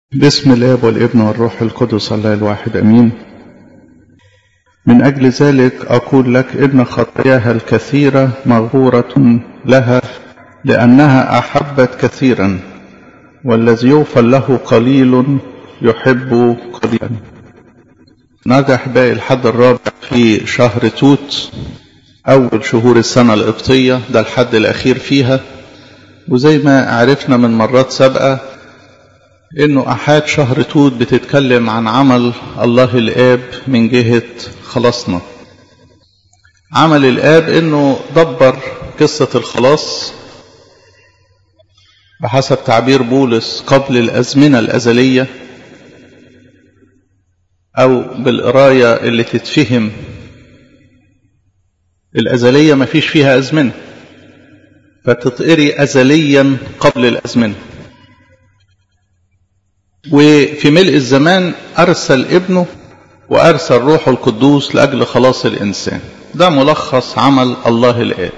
باسم الاب والابن والروح القدس الله الواحد امين من اجل ذلك اقول لك ان خطاياها الكثيره مغفوره لها لانها احبت كثيرا والذي يغفر له قليل يحب قليلا نجح باقي الحد الرابع في شهر توت اول شهور السنه القبطيه ده الحد الاخير فيها وزي ما عرفنا من مرات سابقه انه احاد شهر توت بتتكلم عن عمل الله الاب من جهه خلاصنا عمل الاب انه دبر قصه الخلاص بحسب تعبير بولس قبل الازمنه الازليه او بالقرايه اللي تتفهم الازليه ما فيش فيها ازمنه فتتقري ازليا قبل الازمنه وفي ملء الزمان أرسل ابنه وأرسل روحه القدوس لأجل خلاص الإنسان ده ملخص عمل الله الآب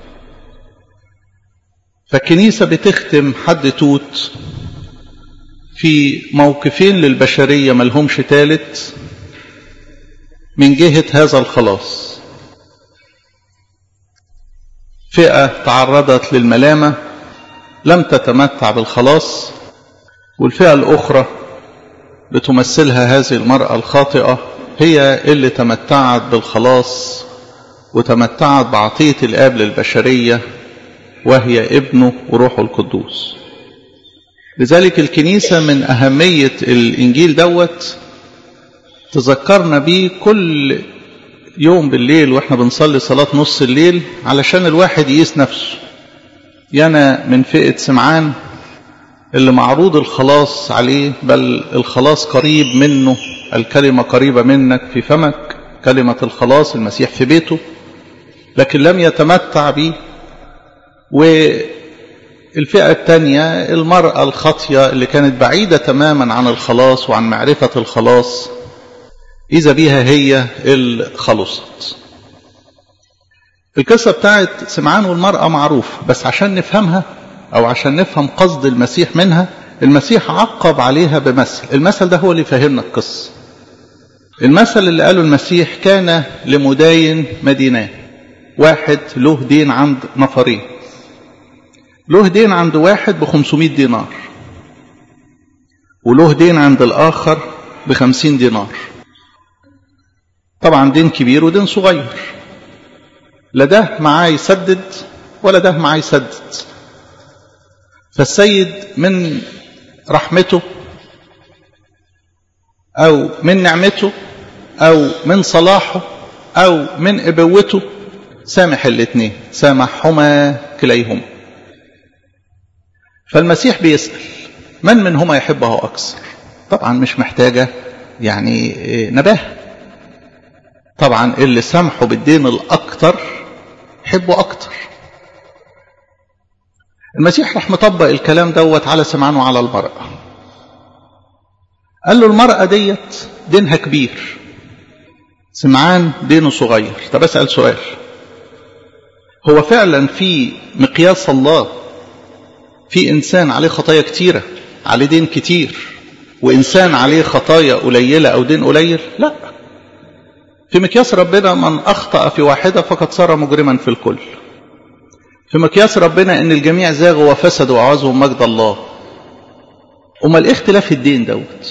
فالكنيسة بتختم حد توت في موقفين للبشرية ملهمش تالت من جهة هذا الخلاص فئة تعرضت للملامة لم تتمتع بالخلاص والفئة الأخرى بتمثلها هذه المرأة الخاطئة هي اللي تمتعت بالخلاص وتمتعت بعطية الآب للبشرية وهي ابنه وروحه القدوس لذلك الكنيسة من أهمية الإنجيل دوت تذكرنا بيه كل يوم بالليل واحنا بنصلي صلاة نص الليل علشان الواحد يقيس نفسه يانا من فئة سمعان اللي معروض الخلاص عليه بل الخلاص قريب منه الكلمة قريبة منك في فمك كلمة الخلاص المسيح في بيته لكن لم يتمتع به والفئة الثانية المرأة الخاطية اللي كانت بعيدة تماما عن الخلاص وعن معرفة الخلاص إذا بها هي اللي خلصت القصة بتاعت سمعان والمرأة معروف بس عشان نفهمها أو عشان نفهم قصد المسيح منها المسيح عقب عليها بمثل المثل ده هو اللي فهمنا القصة المثل اللي قاله المسيح كان لمداين مدينة واحد له دين عند نفرين له دين عند واحد بخمسمائة دينار وله دين عند الآخر بخمسين دينار طبعا دين كبير ودين صغير لا ده معاه يسدد ولا ده معاه يسدد فالسيد من رحمته أو من نعمته أو من صلاحه أو من إبوته سامح الاثنين سامحهما كليهما فالمسيح بيسأل من منهما يحبه أكثر طبعا مش محتاجة يعني نباه طبعا اللي سامحه بالدين الأكثر حبه أكثر المسيح راح مطبق الكلام دوت على سمعان وعلى المرأة قال له المرأة ديت دينها كبير سمعان دينه صغير طب أسأل سؤال هو فعلا في مقياس الله في إنسان عليه خطايا كتيرة عليه دين كتير وإنسان عليه خطايا قليلة أو دين قليل لا في مقياس ربنا من أخطأ في واحدة فقد صار مجرما في الكل في مقياس ربنا ان الجميع زاغوا وفسدوا وعوزهم مجد الله امال ايه اختلاف الدين دوت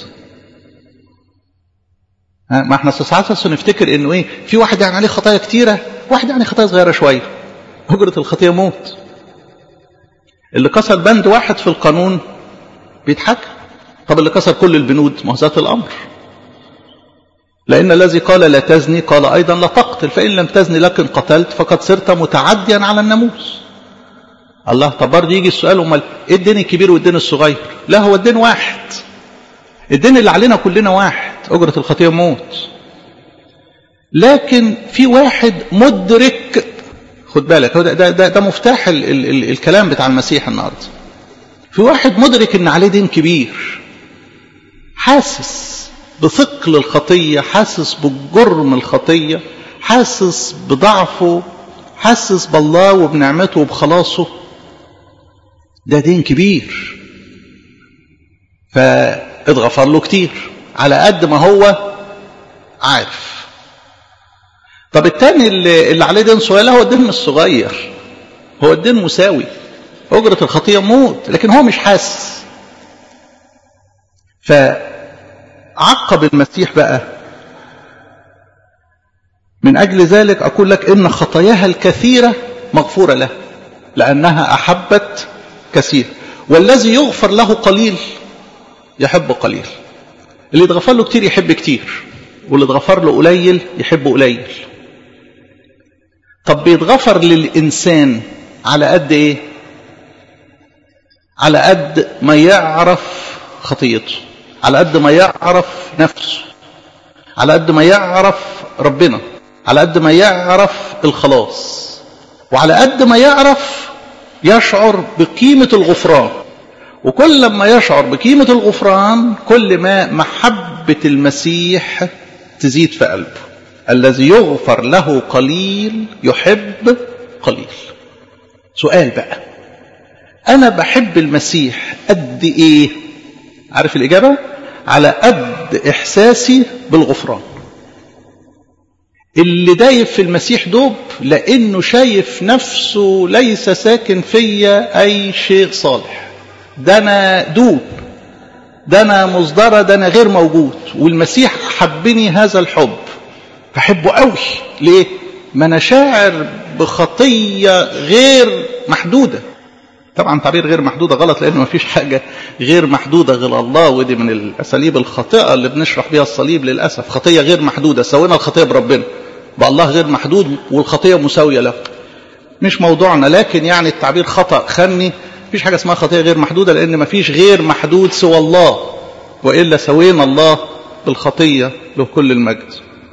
ما احنا ساعات بس نفتكر انه ايه في واحد يعني عليه خطايا كتيره واحد يعني خطايا صغيره شويه هجره الخطيه موت اللي كسر بند واحد في القانون بيتحكم طب اللي كسر كل البنود ما هو ذات الامر لأن الذي قال لا تزني قال أيضا لا تقتل فإن لم تزني لكن قتلت فقد صرت متعديا على الناموس الله طب برضه يجي السؤال امال ايه الدين الكبير والدين الصغير لا هو الدين واحد الدين اللي علينا كلنا واحد اجره الخطيه موت لكن في واحد مدرك خد بالك هو ده, ده, ده, ده مفتاح ال ال ال الكلام بتاع المسيح النهارده في واحد مدرك ان عليه دين كبير حاسس بثقل الخطيه حاسس بجرم الخطيه حاسس بضعفه حاسس بالله وبنعمته وبخلاصه ده دين كبير اتغفر له كتير على قد ما هو عارف طب التاني اللي, اللي عليه دين صغير لا هو الدين مش صغير هو الدين مساوي أجرة الخطية موت لكن هو مش حاسس فعقب المسيح بقى من أجل ذلك أقول لك إن خطاياها الكثيرة مغفورة له لأنها أحبت كثير والذي يغفر له قليل يحب قليل اللي اتغفر له كتير يحب كتير واللي اتغفر له قليل يحب قليل طب بيتغفر للإنسان على قد إيه على قد ما يعرف خطيته على قد ما يعرف نفسه على قد ما يعرف ربنا على قد ما يعرف الخلاص وعلى قد ما يعرف يشعر بقيمة الغفران وكل ما يشعر بقيمة الغفران كل ما محبة المسيح تزيد في قلبه الذي يغفر له قليل يحب قليل سؤال بقى أنا بحب المسيح قد إيه عارف الإجابة على قد إحساسي بالغفران اللي دايب في المسيح دوب لأنه شايف نفسه ليس ساكن فيا أي شيء صالح ده أنا دون ده أنا مصدرة ده أنا غير موجود والمسيح حبني هذا الحب فحبه قوي ليه ما أنا شاعر بخطية غير محدودة طبعا تعبير غير محدودة غلط لأنه ما فيش حاجة غير محدودة غير الله ودي من الأساليب الخاطئة اللي بنشرح بيها الصليب للأسف خطية غير محدودة سوينا الخطية بربنا بقى الله غير محدود والخطية مساوية له مش موضوعنا لكن يعني التعبير خطأ خني مفيش حاجة اسمها خطية غير محدودة لأن مفيش غير محدود سوى الله وإلا سوينا الله بالخطية له كل المجد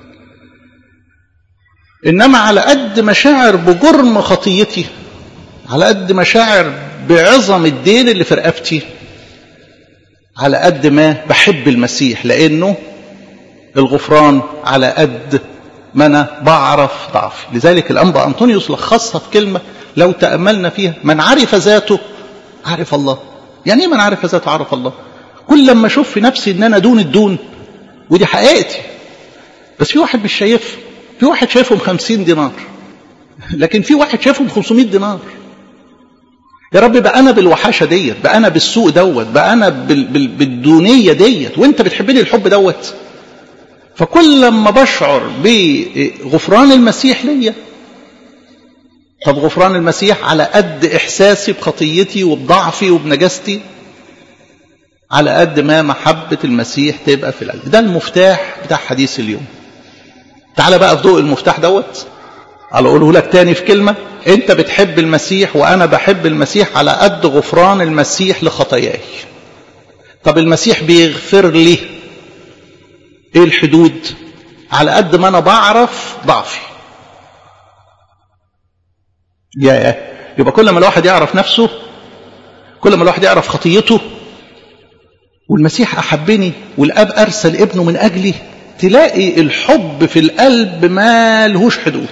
إنما على قد مشاعر بجرم خطيتي على قد مشاعر بعظم الدين اللي في رقبتي على قد ما بحب المسيح لأنه الغفران على قد ما أنا بعرف ضعفي لذلك الأنبا أنطونيوس لخصها في كلمة لو تأملنا فيها من عرف ذاته عرف الله يعني ايه من عرف ذاته عرف الله كل لما أشوف في نفسي إن أنا دون الدون ودي حقيقتي بس في واحد مش شايفها في واحد شايفهم خمسين دينار لكن في واحد شايفهم 500 دينار يا رب بقى انا بالوحاشه ديت بقى انا بالسوء دوت بقى انا بال بال بالدونيه ديت وانت بتحبني الحب دوت فكل لما بشعر بغفران المسيح ليا طب غفران المسيح على قد احساسي بخطيتي وبضعفي وبنجاستي على قد ما محبه المسيح تبقى في القلب ده المفتاح بتاع حديث اليوم تعال بقى في ضوء المفتاح دوت على اقوله لك تاني في كلمه انت بتحب المسيح وانا بحب المسيح على قد غفران المسيح لخطاياي طب المسيح بيغفر لي ايه الحدود على قد ما انا بعرف ضعفي يا يبقى كل ما الواحد يعرف نفسه كل ما الواحد يعرف خطيته والمسيح احبني والاب ارسل ابنه من اجلي تلاقي الحب في القلب ما لهوش حدود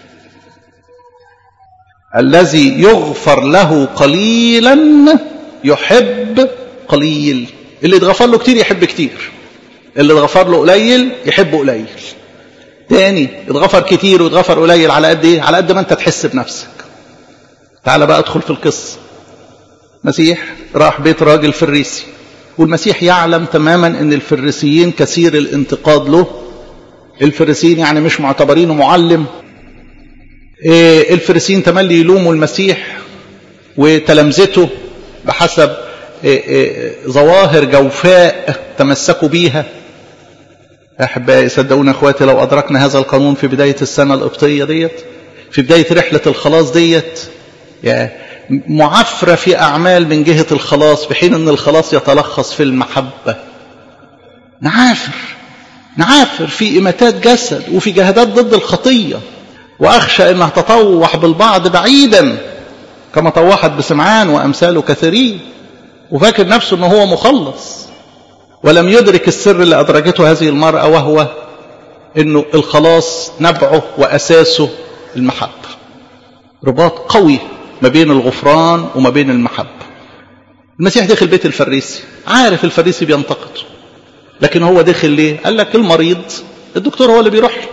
الذي يغفر له قليلا يحب قليل اللي اتغفر له كتير يحب كتير اللي اتغفر له قليل يحب قليل تاني اتغفر كتير واتغفر قليل على قد ايه على قد ما انت تحس بنفسك تعال بقى ادخل في القصه مسيح راح بيت راجل فريسي والمسيح يعلم تماما ان الفريسيين كثير الانتقاد له الفريسيين يعني مش معتبرينه معلم إيه الفريسيين تملي يلوموا المسيح وتلامذته بحسب إيه إيه ظواهر جوفاء تمسكوا بيها احبائي صدقونا اخواتي لو ادركنا هذا القانون في بدايه السنه القبطيه ديت في بدايه رحله الخلاص ديت يعني معفرة في أعمال من جهة الخلاص في حين أن الخلاص يتلخص في المحبة نعافر نعافر في إماتات جسد وفي جهادات ضد الخطية وأخشى أنها تطوح بالبعض بعيدا كما طوحت بسمعان وأمثاله كثيرين وفاكر نفسه أنه هو مخلص ولم يدرك السر اللي أدركته هذه المرأة وهو أنه الخلاص نبعه وأساسه المحبة رباط قوي ما بين الغفران وما بين المحبة المسيح دخل بيت الفريسي عارف الفريسي بينتقده لكن هو دخل ليه قال لك المريض الدكتور هو اللي بيروح له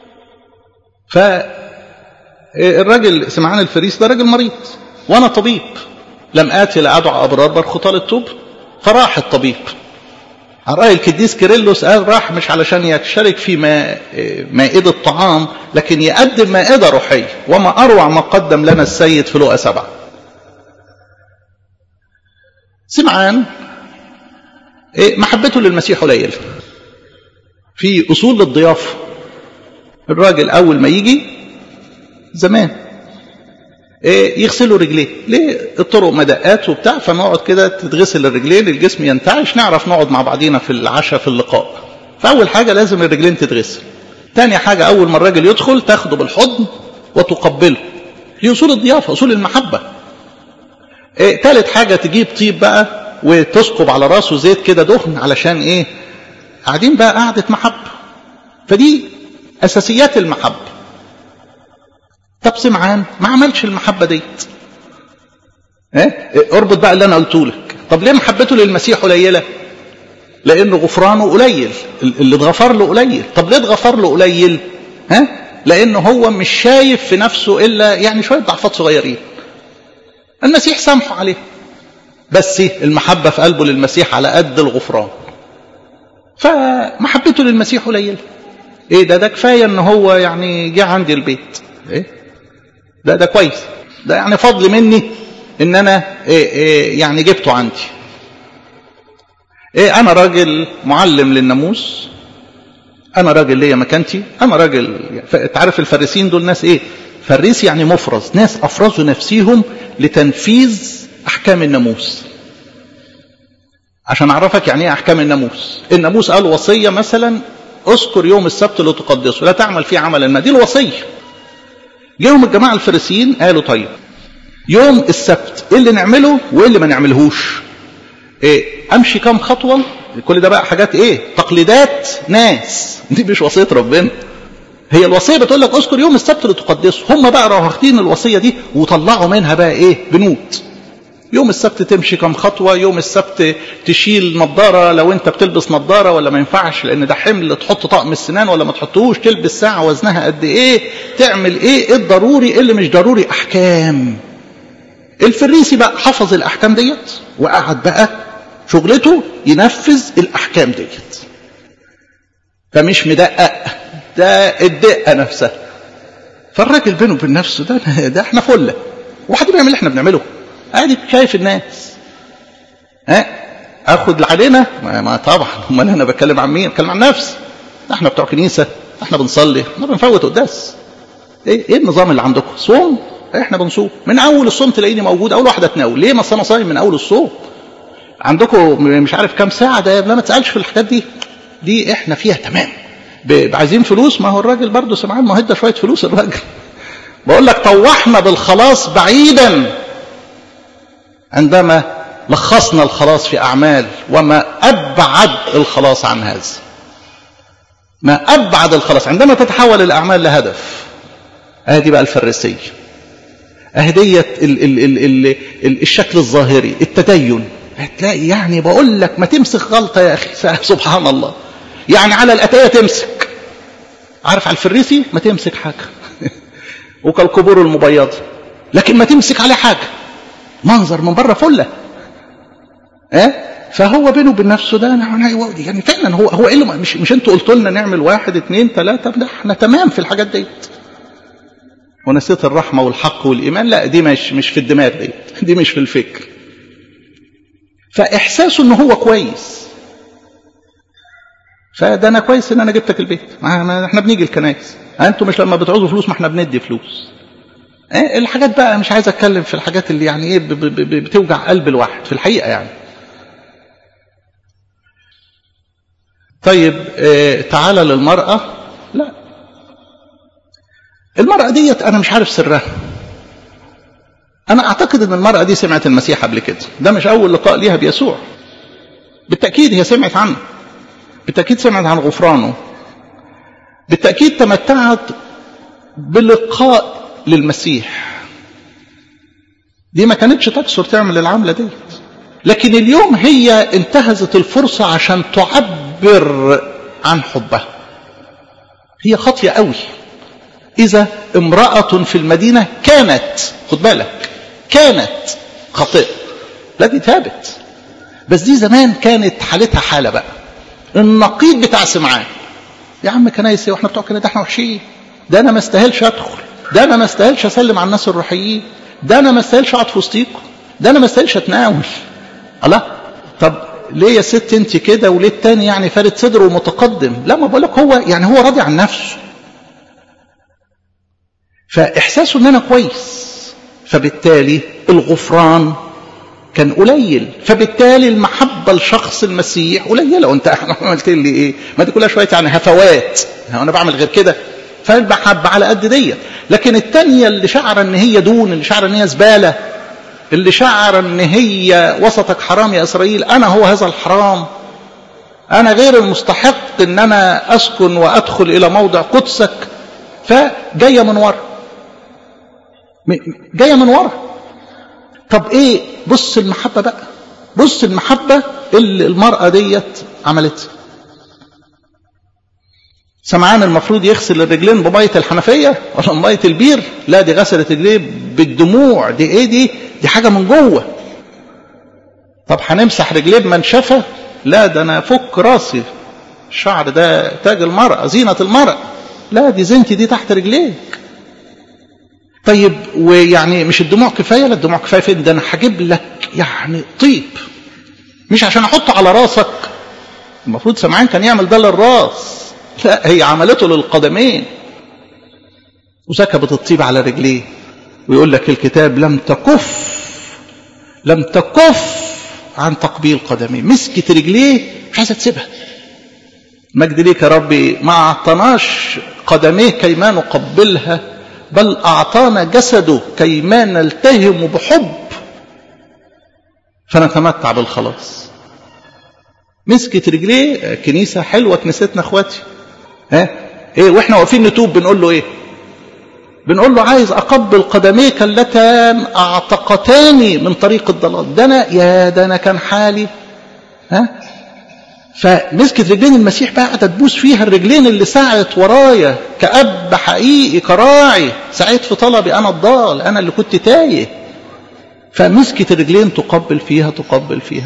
فالراجل سمعان الفريسي ده راجل مريض وانا طبيب لم اتي لادعو ابرار بل خطى للتوب فراح الطبيب رأي القديس كيرلس قال راح مش علشان يشترك في مائدة طعام لكن يقدم مائدة روحية وما أروع ما قدم لنا السيد في لقا سبعة سمعان محبته للمسيح قليل في أصول للضيافة الراجل أول ما يجي زمان يغسلوا رجليه ليه الطرق مدقات وبتاع فنقعد كده تتغسل الرجلين الجسم ينتعش نعرف نقعد مع بعضينا في العشاء في اللقاء فأول حاجة لازم الرجلين تتغسل تاني حاجة أول ما الراجل يدخل تاخده بالحضن وتقبله دي أصول الضيافة أصول المحبة إيه تالت حاجة تجيب طيب بقى وتسكب على راسه زيت كده دهن علشان ايه قاعدين بقى قعدة محبة فدي أساسيات المحبة طب سمعان ما عملش المحبة ديت ايه اربط بقى اللي انا قلته لك طب ليه محبته للمسيح قليلة لانه غفرانه قليل اللي اتغفر له قليل طب ليه اتغفر له قليل ها لانه هو مش شايف في نفسه الا يعني شويه ضعفات صغيرين المسيح سامحه عليه بس المحبه في قلبه للمسيح على قد الغفران فمحبته للمسيح قليله ايه ده ده كفايه ان هو يعني جه عندي البيت ايه ده ده كويس ده يعني فضل مني ان انا إيه إيه يعني جبته عندي ايه انا راجل معلم للناموس انا راجل ليا مكانتي انا راجل تعرف الفارسيين دول ناس ايه فريس يعني مفرز ناس افرزوا نفسيهم لتنفيذ احكام الناموس عشان اعرفك يعني ايه احكام الناموس الناموس قال وصيه مثلا اذكر يوم السبت لتقدسه لا تعمل فيه عملا ما دي الوصيه جيهم الجماعه الفريسيين قالوا طيب يوم السبت ايه اللي نعمله وايه اللي ما نعملهوش إيه امشي كام خطوه كل ده بقى حاجات ايه تقليدات ناس دي مش وصيه ربنا هي الوصيه بتقول لك اذكر يوم السبت لتقدسه هم بقى راحوا واخدين الوصيه دي وطلعوا منها بقى ايه بنود يوم السبت تمشي كم خطوة يوم السبت تشيل نظارة لو انت بتلبس نظارة ولا ما ينفعش لان ده حمل تحط طقم السنان ولا ما تحطوش تلبس ساعة وزنها قد ايه تعمل ايه ايه الضروري ايه اللي مش ضروري احكام الفريسي بقى حفظ الاحكام ديت وقعد بقى شغلته ينفذ الاحكام ديت فمش مدقق ده الدقة نفسها فالراجل بينه وبين نفسه ده ده احنا فله وحد بيعمل اللي احنا بنعمله ادي شايف الناس ها اخد اللي علينا ما, ما طبعا امال انا بتكلم عن مين بتكلم عن نفسي احنا بتوع كنيسه احنا بنصلي احنا بنفوت قداس ايه ايه النظام اللي عندكم صوم احنا بنصوم من اول الصوم تلاقيني موجود اول واحده اتناول ليه ما انا صايم من اول الصوم عندكم مش عارف كام ساعه ده لا ما تسالش في الحاجات دي دي احنا فيها تمام عايزين فلوس ما هو الراجل برضه سمعان ما هدى شويه فلوس الراجل بقول لك طوحنا بالخلاص بعيدا عندما لخصنا الخلاص في أعمال وما أبعد الخلاص عن هذا ما أبعد الخلاص عندما تتحول الأعمال لهدف هذه بقى الفريسية أهدية ال ال ال ال ال الشكل الظاهري التدين هتلاقي يعني بقول لك ما تمسك غلطة يا أخي سبحان الله يعني على الأتاية تمسك عارف على الفريسي ما تمسك حاجة وكالقبور المبيضة لكن ما تمسك عليه حاجة منظر من بره فله اه فهو بينه وبين نفسه ده انا يعني فعلا هو هو ايه اللي مش مش انتوا قلتوا لنا نعمل واحد اثنين ثلاثه ده احنا تمام في الحاجات ديت ونسيت الرحمه والحق والايمان لا دي مش مش في الدماغ ديت دي مش في الفكر فاحساسه ان هو كويس فده انا كويس ان انا جبتك البيت ما احنا بنيجي الكنائس انتوا مش لما بتعوزوا فلوس ما احنا بندي فلوس إيه الحاجات بقى مش عايز اتكلم في الحاجات اللي يعني ايه بتوجع قلب الواحد في الحقيقه يعني طيب إيه تعالى للمراه لا المراه ديت انا مش عارف سرها انا اعتقد ان المراه دي سمعت المسيح قبل كده ده مش اول لقاء ليها بيسوع بالتاكيد هي سمعت عنه بالتاكيد سمعت عن غفرانه بالتاكيد تمتعت بلقاء للمسيح دي ما كانتش تكسر تعمل العملة دي لكن اليوم هي انتهزت الفرصة عشان تعبر عن حبها هي خاطية قوي إذا امرأة في المدينة كانت خد بالك كانت خاطئة لا دي تابت بس دي زمان كانت حالتها حالة بقى النقيض بتاع سمعان يا عم كنايس واحنا بتوع كده احنا وحشين ده انا ما استاهلش ادخل ده انا ما استاهلش اسلم على الناس الروحيين ده انا ما استاهلش اقعد في وسطيكم ده انا ما استاهلش اتناول الله طب ليه يا ست انت كده وليه التاني يعني فارد صدره ومتقدم لا ما بقولك هو يعني هو راضي عن نفسه فاحساسه ان انا كويس فبالتالي الغفران كان قليل فبالتالي المحبة لشخص المسيح قليلة وانت عملت لي ايه ما دي كلها شوية يعني هفوات انا بعمل غير كده فالمحبة على قد ديت لكن التانية اللي شعر ان هي دون اللي شعر ان هي زبالة اللي شعر ان هي وسطك حرام يا اسرائيل انا هو هذا الحرام انا غير المستحق ان انا اسكن وادخل الى موضع قدسك فجاية من ورا جاية من ورا طب ايه بص المحبة بقى بص المحبة اللي المرأة ديت عملتها سمعان المفروض يغسل الرجلين بمية الحنفية ولا بمية البير لا دي غسلت رجليه بالدموع دي ايه دي دي حاجة من جوه طب هنمسح رجليه بمنشفة لا ده انا فك راسي الشعر ده تاج المرأة زينة المرأة لا دي زينتي دي تحت رجليك طيب ويعني مش الدموع كفايه لا الدموع كفايه فين ده انا هجيب لك يعني طيب مش عشان احطه على راسك المفروض سمعان كان يعمل ده للراس لا هي عملته للقدمين وسكبت الطيب على رجليه ويقول لك الكتاب لم تكف لم تكف عن تقبيل قدميه مسكت رجليه مش عايزه تسيبها مجد ليك يا ربي ما اعطناش قدميه كيما نقبلها بل أعطانا جسده كيما نلتهم بحب فنتمتع بالخلاص مسكت رجليه كنيسة حلوة كنيستنا اخواتي ها ايه واحنا واقفين نتوب بنقول له ايه بنقول له عايز اقبل قدميك اللتان اعتقتاني من طريق الضلال ده انا يا ده انا كان حالي ها فمسكت رجلين المسيح بقى قاعده تبوس فيها الرجلين اللي سعت ورايا كأب حقيقي كراعي سعيت في طلبي انا الضال انا اللي كنت تايه فمسكت الرجلين تقبل فيها تقبل فيها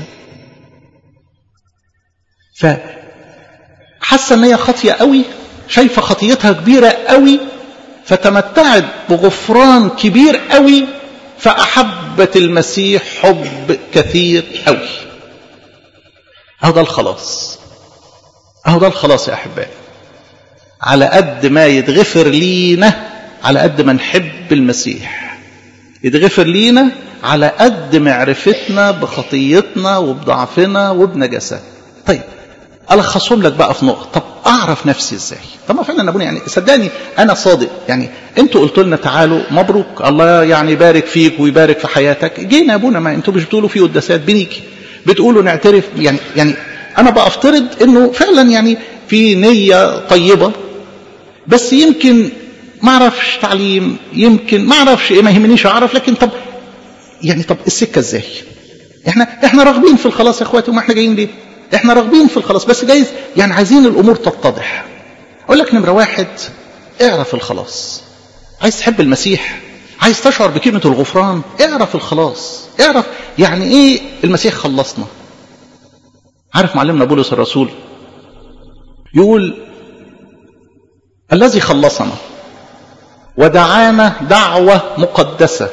فحاسه ان هي خاطيه قوي شايفه خطيتها كبيره قوي فتمتعت بغفران كبير قوي فاحبت المسيح حب كثير قوي اهو ده الخلاص اهو ده الخلاص يا احبائي على قد ما يتغفر لينا على قد ما نحب المسيح يتغفر لينا على قد معرفتنا بخطيتنا وبضعفنا وبنجاسات طيب الخصهم لك بقى في نقطه طب اعرف نفسي ازاي طب ما فعلا ابونا يعني صدقني انا صادق يعني انتوا قلتوا لنا تعالوا مبروك الله يعني يبارك فيك ويبارك في حياتك جينا يا ابونا ما انتوا مش بتقولوا في قداسات بنيجي بتقولوا نعترف يعني يعني انا بفترض انه فعلا يعني في نيه طيبه بس يمكن ما اعرفش تعليم يمكن ما اعرفش ايه ما يهمنيش اعرف لكن طب يعني طب السكه ازاي احنا احنا راغبين في الخلاص يا اخواتي وما احنا جايين ليه احنا راغبين في الخلاص بس جايز يعني عايزين الامور تتضح اقول لك نمره واحد اعرف الخلاص عايز تحب المسيح عايز تشعر بكلمة الغفران اعرف الخلاص اعرف يعني ايه المسيح خلصنا عارف معلمنا بولس الرسول يقول الذي خلصنا ودعانا دعوة مقدسة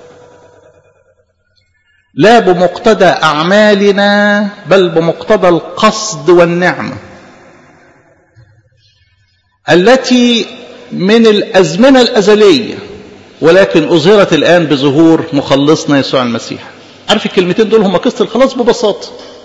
لا بمقتضى أعمالنا بل بمقتضى القصد والنعمة التي من الأزمنة الأزلية ولكن أظهرت الآن بظهور مخلصنا يسوع المسيح عارف الكلمتين دول هم قصة الخلاص ببساطة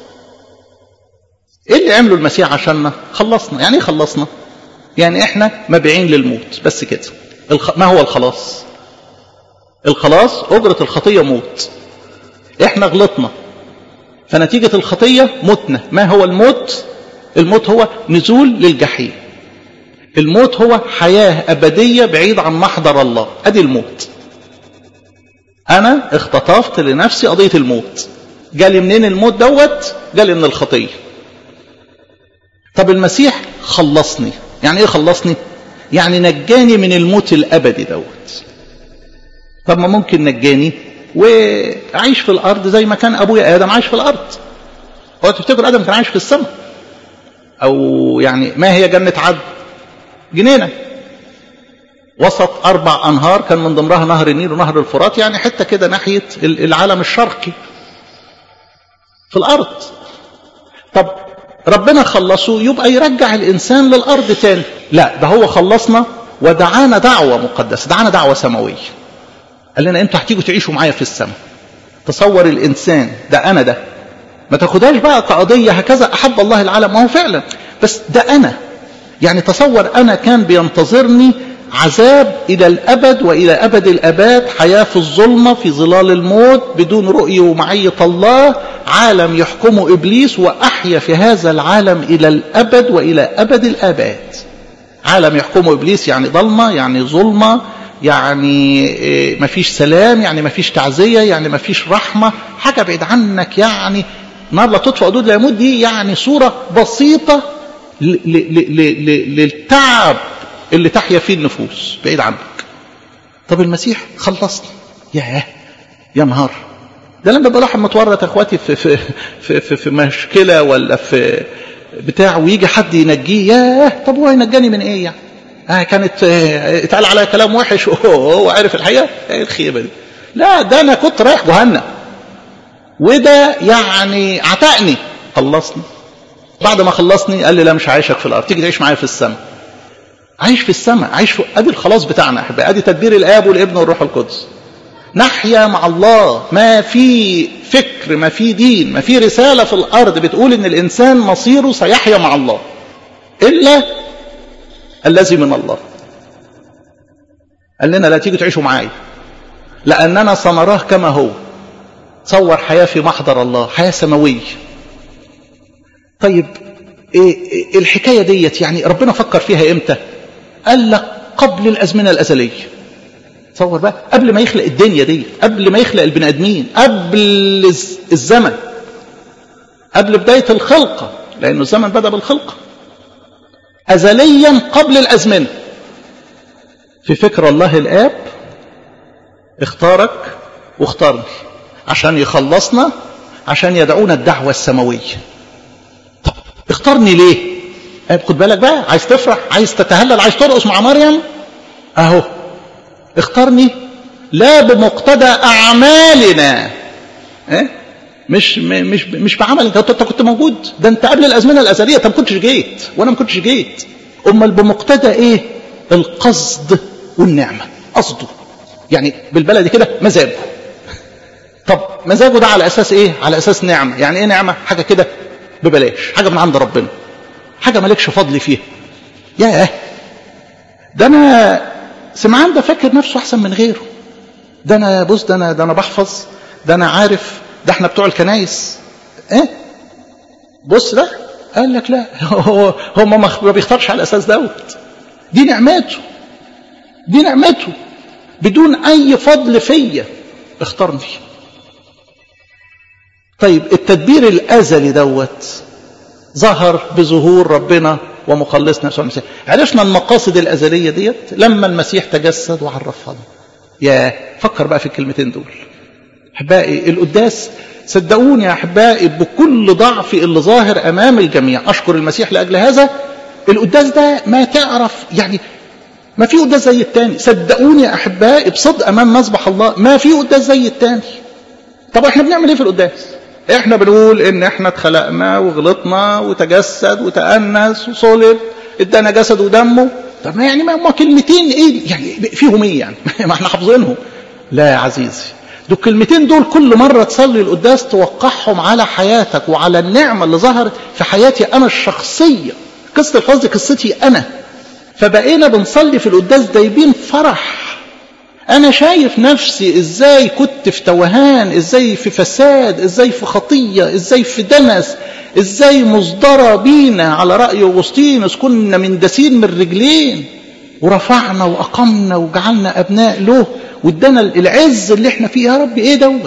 ايه اللي عمله المسيح عشاننا خلصنا يعني ايه خلصنا يعني احنا مبيعين للموت بس كده الخ... ما هو الخلاص الخلاص أجرة الخطية موت احنا غلطنا فنتيجة الخطية متنا ما هو الموت الموت هو نزول للجحيم الموت هو حياة أبدية بعيد عن محضر الله أدي الموت أنا اختطفت لنفسي قضية الموت جالي منين الموت دوت جالي من الخطية طب المسيح خلصني يعني ايه خلصني يعني نجاني من الموت الابدي دوت طب ما ممكن نجاني واعيش في الارض زي ما كان ابويا ادم عايش في الارض هو تفتكر ادم كان عايش في السماء او يعني ما هي جنة عدن جنينة وسط اربع انهار كان من ضمنها نهر النيل ونهر الفرات يعني حتة كده ناحية العالم الشرقي في الارض طب ربنا خلصه يبقى يرجع الانسان للارض تاني لا ده هو خلصنا ودعانا دعوة مقدسة دعانا دعوة سماوية قال لنا انتوا هتيجوا تعيشوا معايا في السماء تصور الانسان ده انا ده ما تاخدهاش بقى كقضية هكذا احب الله العالم ما هو فعلا بس ده انا يعني تصور انا كان بينتظرني عذاب الى الابد والى ابد الاباد حياة في الظلمة في ظلال الموت بدون رؤية ومعية الله عالم يحكمه ابليس واحيا في هذا العالم الى الابد والى ابد الاباد عالم يحكمه ابليس يعني ضلمة يعني ظلمة يعني مفيش سلام يعني مفيش تعزية يعني مفيش رحمة حاجة بعيد عنك يعني نار لا تطفأ حدود لا يموت دي يعني صورة بسيطة للتعب اللي تحيا فيه النفوس بعيد عنك طب المسيح خلصني ياه يا نهار ده لما بقى واحد متورط اخواتي في في في في, في مشكله ولا في بتاع ويجي حد ينجيه ياه طب هو ينجاني من ايه يعني؟ آه كانت آه اتقال عليا كلام وحش وهو عارف الحقيقه ايه الخيبه دي؟ لا ده انا كنت رايح جهنم وده يعني عتقني خلصني بعد ما خلصني قال لي لا مش عايشك في الارض تيجي تعيش معايا في السماء عايش في السماء عايش في ادي الخلاص بتاعنا احبائي ادي تدبير الاب والابن والروح القدس نحيا مع الله ما في فكر ما في دين ما في رساله في الارض بتقول ان الانسان مصيره سيحيا مع الله الا الذي من الله قال لنا لا تيجوا تعيشوا معايا لاننا سنراه كما هو تصور حياه في محضر الله حياه سماويه طيب إيه الحكايه ديت يعني ربنا فكر فيها امتى قال لك قبل الازمنه الازليه تصور بقى قبل ما يخلق الدنيا دي قبل ما يخلق البني ادمين قبل الزمن قبل بدايه الخلقه لانه الزمن بدا بالخلقه ازليا قبل الازمنه في فكر الله الاب اختارك واختارني عشان يخلصنا عشان يدعونا الدعوه السماويه طب اختارني ليه خد بالك بقى عايز تفرح عايز تتهلل عايز ترقص مع مريم اهو اختارني لا بمقتضى اعمالنا اه؟ مش مش مش بعمل انت كنت موجود ده انت قبل الازمنه الازليه انت ما كنتش جيت وانا ما كنتش جيت امال بمقتضى ايه القصد والنعمه قصده يعني بالبلدي كده مزاجه طب مزاجه ده على اساس ايه على اساس نعمه يعني ايه نعمه حاجه كده ببلاش حاجه من عند ربنا حاجه مالكش فضل فيها ياه ده انا سمعان ده فاكر نفسه احسن من غيره ده انا بص ده انا ده انا بحفظ ده انا عارف ده احنا بتوع الكنايس ايه بص ده قال لك لا هو هو ما بيختارش على الاساس دوت دي نعمته دي نعمته بدون اي فضل فيا اختارني طيب التدبير الازلي دوت ظهر بظهور ربنا ومخلصنا يسوع المسيح عرفنا المقاصد الازليه ديت لما المسيح تجسد وعرفها لنا يا فكر بقى في الكلمتين دول احبائي القداس صدقوني يا احبائي بكل ضعف اللي ظاهر امام الجميع اشكر المسيح لاجل هذا القداس ده ما تعرف يعني ما في قداس زي التاني صدقوني يا احبائي بصدق امام مذبح الله ما في قداس زي التاني طب احنا بنعمل ايه في القداس احنا بنقول ان احنا اتخلقنا وغلطنا وتجسد وتأنس وصلب ادانا جسد ودمه طب ما يعني ما هم كلمتين ايه يعني فيهم ايه يعني ما احنا حافظينهم لا يا عزيزي دول الكلمتين دول كل مرة تصلي القداس توقعهم على حياتك وعلى النعمة اللي ظهرت في حياتي أنا الشخصية قصة الحفظ قصتي أنا فبقينا بنصلي في القداس دايبين فرح أنا شايف نفسي إزاي كنت في توهان إزاي في فساد إزاي في خطية إزاي في دنس إزاي مصدرة بينا على رأي أغسطينوس كنا مندسين من رجلين ورفعنا وأقمنا وجعلنا أبناء له وادانا العز اللي احنا فيه يا رب ايه دوت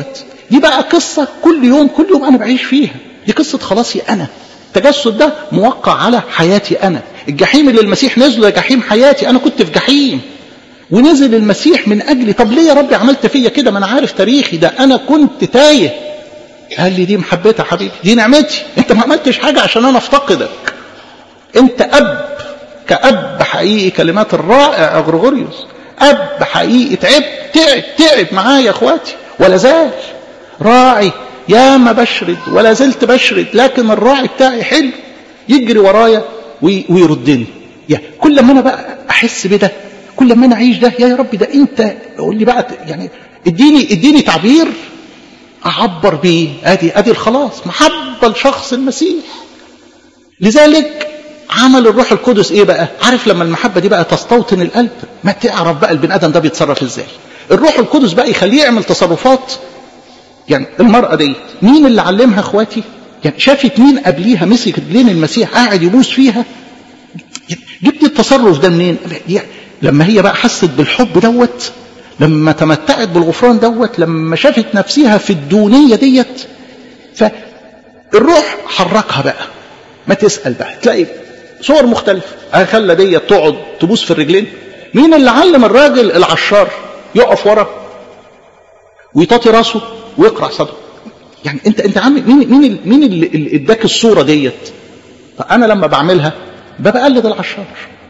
دي بقى قصة كل يوم كل يوم أنا بعيش فيها دي قصة خلاصي أنا التجسد ده موقع على حياتي أنا الجحيم اللي المسيح نزله ده جحيم حياتي أنا كنت في جحيم ونزل المسيح من أجلي طب ليه يا ربي عملت فيا كده ما أنا عارف تاريخي ده أنا كنت تايه قال لي دي محبتها حبيبي دي نعمتي انت ما عملتش حاجة عشان أنا افتقدك انت أب كأب حقيقي كلمات الرائع أغرغوريوس أب حقيقي تعب تعب تعب معايا يا اخواتي ولا زال راعي يا ما بشرد ولا زلت بشرد لكن الراعي بتاعي حلو يجري ورايا ويردني يا كل ما انا بقى احس بده كل ما انا اعيش ده يا يا رب ده انت قول لي بقى يعني اديني اديني تعبير اعبر بيه ادي ادي الخلاص محبه لشخص المسيح لذلك عمل الروح القدس ايه بقى عارف لما المحبه دي بقى تستوطن القلب ما تعرف بقى البني ادم ده بيتصرف ازاي الروح القدس بقى يخليه يعمل تصرفات يعني المرأة دي مين اللي علمها اخواتي يعني شافت مين قبليها مسكت رجلين المسيح قاعد يبوس فيها جبت التصرف ده منين يعني لما هي بقى حست بالحب دوت لما تمتعت بالغفران دوت لما شافت نفسها في الدونية ديت فالروح حركها بقى ما تسأل بقى تلاقي صور مختلفة خلى ديت تقعد تبوس في الرجلين مين اللي علم الراجل العشار يقف ورا ويطاطي راسه ويقرع صدره يعني انت انت عامل مين مين مين اللي اداك الصوره ديت انا لما بعملها بقلد العشار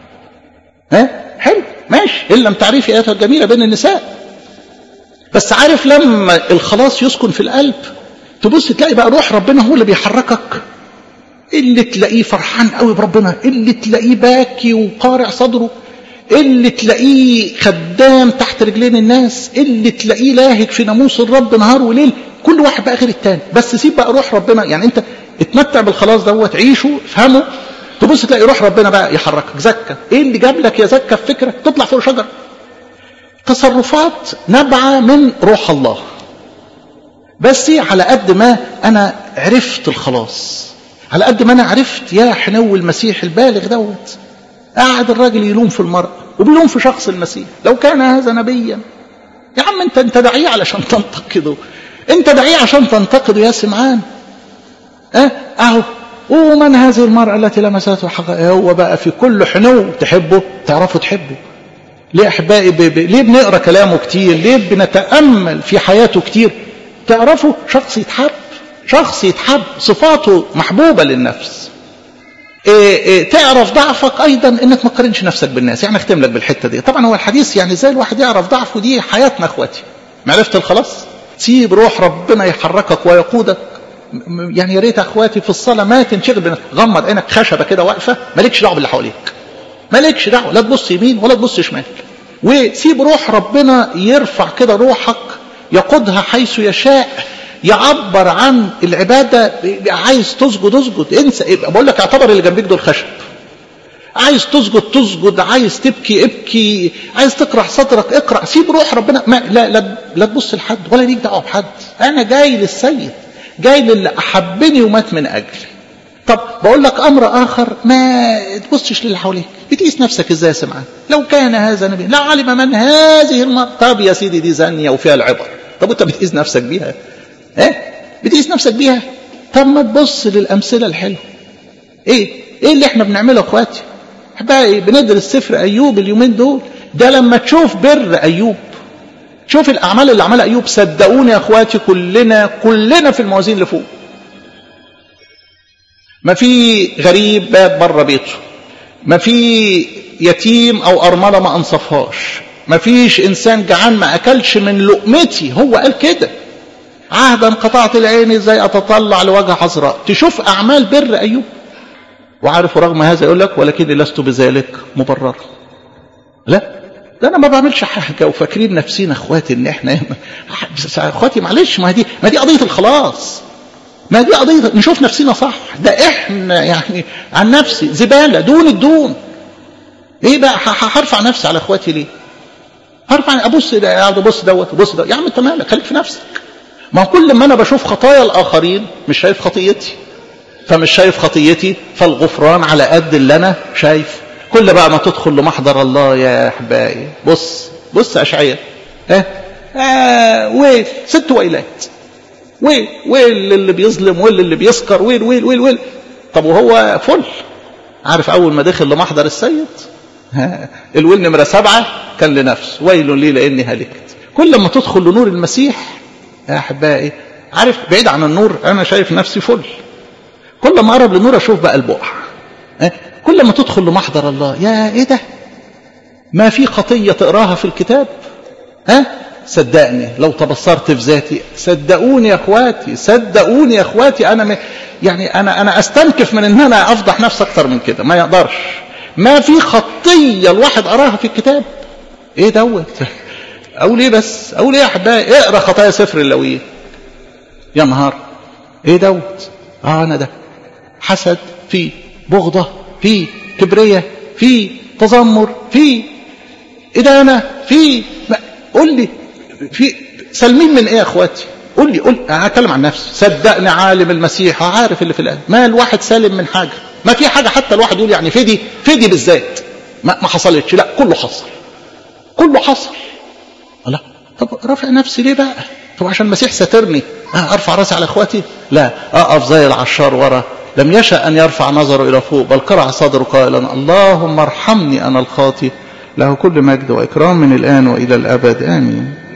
ها حلو ماشي ان لم تعرفي اياتها الجميله بين النساء بس عارف لما الخلاص يسكن في القلب تبص تلاقي بقى روح ربنا هو اللي بيحركك اللي تلاقيه فرحان قوي بربنا اللي تلاقيه باكي وقارع صدره اللي تلاقيه خدام تحت رجلين الناس اللي تلاقيه لاهج في ناموس الرب نهار وليل كل واحد بقى غير التاني بس سيب بقى روح ربنا يعني انت اتمتع بالخلاص دوت عيشه افهمه تبص تلاقي روح ربنا بقى يحركك زكى ايه اللي جاب لك يا زكى في فكرك تطلع فوق شجره تصرفات نابعه من روح الله بس على قد ما انا عرفت الخلاص على قد ما انا عرفت يا حنو المسيح البالغ دوت قاعد الراجل يلوم في المرأة وبيلوم في شخص المسيح لو كان هذا نبيا يا عم انت انت دعيه علشان تنتقده انت دعيه عشان تنتقده يا سمعان اه اهو ومن هذه المرأة التي لمسته حقا هو بقى في كل حنو تحبه تعرفوا تحبه ليه احبائي ب... ب... ليه بنقرا كلامه كتير ليه بنتامل في حياته كتير تعرفوا شخص يتحب شخص يتحب صفاته محبوبه للنفس إيه إيه تعرف ضعفك ايضا انك ما تقارنش نفسك بالناس يعني اختم لك بالحته دي طبعا هو الحديث يعني ازاي الواحد يعرف ضعفه دي حياتنا اخواتي معرفه الخلاص سيب روح ربنا يحركك ويقودك يعني يا ريت اخواتي في الصلاه ما تنشغل بنفسك غمض عينك خشبه كده واقفه مالكش دعوه باللي حواليك مالكش دعوه لا تبص يمين ولا تبص شمال وسيب روح ربنا يرفع كده روحك يقودها حيث يشاء يعبر عن العبادة عايز تسجد اسجد انسى بقول لك اعتبر اللي جنبيك دول خشب عايز تسجد تسجد عايز تبكي ابكي عايز تقرع صدرك اقرع سيب روح ربنا ما لا لا, لا تبص لحد ولا ليك دعوه بحد انا جاي للسيد جاي للي احبني ومات من اجلي طب بقول لك امر اخر ما تبصش للي حواليك بتقيس نفسك ازاي يا سمعان لو كان هذا نبي لا علم من هذه المرأة طب يا سيدي دي زانيه وفيها العبر طب انت بتقيس نفسك بيها ايه بتقيس نفسك بيها طب ما تبص للامثله الحلوه ايه ايه اللي احنا بنعمله اخواتي احبائي بندرس سفر ايوب اليومين دول ده لما تشوف بر ايوب شوف الاعمال اللي عملها ايوب صدقوني يا اخواتي كلنا كلنا في الموازين اللي فوق ما في غريب بات بره بيته ما في يتيم او ارمله ما انصفهاش ما فيش انسان جعان ما اكلش من لقمتي هو قال كده عهدا قطعت العين ازاي اتطلع لوجه حزراء تشوف اعمال بر ايوب وعارف رغم هذا يقول لك ولكني لست بذلك مبررا لا ده انا ما بعملش حاجه وفاكرين نفسينا اخواتي ان احنا اخواتي معلش ما دي ما دي قضيه الخلاص ما دي قضيه نشوف نفسنا صح ده احنا يعني عن نفسي زباله دون الدون ايه بقى هرفع نفسي على اخواتي ليه هرفع ابص ده ابص دوت ابص دوت يا عم انت مالك خليك في نفسك ما كل ما انا بشوف خطايا الاخرين مش شايف خطيتي فمش شايف خطيتي فالغفران على قد اللي انا شايف كل بقى ما تدخل لمحضر الله يا احبائي بص بص اشعياء ها آه ويل ست ويلات ويل ويل اللي بيظلم ويل اللي بيسكر ويل ويل ويل ويل طب وهو فل عارف اول ما دخل لمحضر السيد الويل نمره سبعه كان لنفسه ويل لي لاني هلكت كل ما تدخل لنور المسيح يا احبائي عارف بعيد عن النور انا شايف نفسي فل كل ما اقرب للنور اشوف بقى البقع كل ما تدخل لمحضر الله يا ايه ده ما في خطيه تقراها في الكتاب ها صدقني لو تبصرت في ذاتي صدقوني يا اخواتي صدقوني يا اخواتي انا م... يعني انا انا استنكف من ان انا افضح نفسي اكتر من كده ما يقدرش ما في خطيه الواحد قراها في الكتاب ايه دوت اقول ايه بس اقول ايه يا احبائي اقرا خطايا سفر اللويين يا نهار ايه دوت اه انا ده حسد في بغضه في كبريه في تذمر في ادانه في قول لي في سلمين من ايه يا اخواتي قول لي قول هتكلم عن نفسي صدقني عالم المسيح عارف اللي في القلب ما الواحد سالم من حاجه ما في حاجه حتى الواحد يقول يعني فدي فدي بالذات ما, ما حصلتش لا كله حصل كله حصل لا طب رافع نفسي ليه بقى طب عشان المسيح ساترني آه ارفع راسي على اخواتي لا اقف زي العشار ورا لم يشأ أن يرفع نظره إلى فوق بل قرع صدره قائلا اللهم ارحمني أنا الخاطي له كل مجد وإكرام من الآن وإلى الأبد آمين